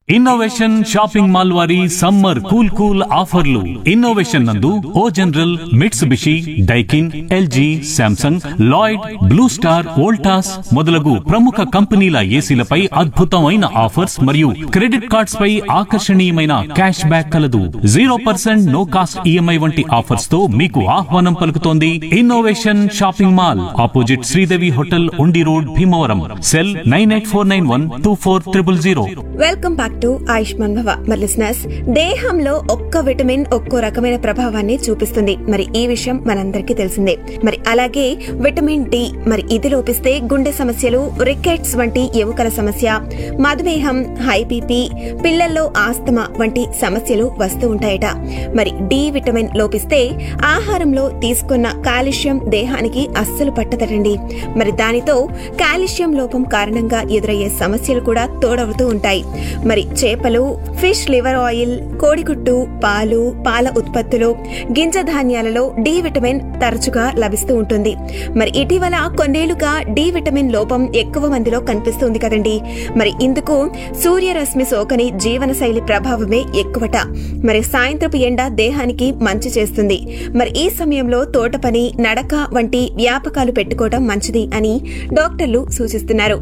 innovation shopping mall వారి summer cool cool ఆఫర్లు innovation నందు O General Mitsubishi Daikin LG Samsung Lloyd Blue Star Voltas మొదలగు ప్రముఖ కంపెనీల ఏసీలపై అద్భుతమైన ఆఫర్స్ మరియు క్రెడిట్ కార్డ్స్ పై ఆకర్షణీయమైన క్యాష్ బ్యాక్ కలదు zero percent no cost EMI వంటి ఆఫర్స్ తో మీకు ఆహ్వానం పలుకుతోంది innovation shopping mall opposite Sridevi hotel Undi road Bhimavaram cell nine eight four nine one two four triple zero welcome back to Ayushman Bhava మరి లిసనర్స్ దేహంలో ఒక్క విటమిన్ ఒక్కో రకమైన ప్రభావాన్ని చూపిస్తుంది మరి ఈ విషయం మనందరికీ తెలిసిందే మరి అలాగే విటమిన్ డి మరి ఇది లోపిస్తే గుండె సమస్యలు రికెట్స్ వంటి ఎముకల సమస్య మధుమేహం హై బీపీ పిల్లల్లో ఆస్తమా వంటి సమస్యలు వస్తూ ఉంటాయట మరి డి విటమిన్ లోపిస్తే ఆహారంలో తీసుకున్న కాల్షియం దేహానికి అస్సలు పట్టదటండి మరి దానితో కాల్షియం లోపం కారణంగా ఎదురయ్యే సమస్యలు కూడా తోడవుతూ ఉంటాయి మరి చేపలు ఫిష్ లివర్ ఆయిల్ కోడిగుడ్డు పాలు పాల ఉత్పత్తులు గింజ ధాన్యాలలో డి విటమిన్ తరచుగా లభిస్తూ ఉంటుంది మరి ఇటీవల కొన్నేళ్లుగా డి విటమిన్ లోపం ఎక్కువ మందిలో కనిపిస్తుంది కదండి మరి ఇందుకు సూర్యరశ్మి సోకని జీవనశైలి ప్రభావమే ఎక్కువట మరి సాయంత్రపు ఎండ దేహానికి మంచి చేస్తుంది మరి ఈ సమయంలో తోట పని నడక వంటి వ్యాపకాలు పెట్టుకోవడం మంచిది అని డాక్టర్లు సూచిస్తున్నారు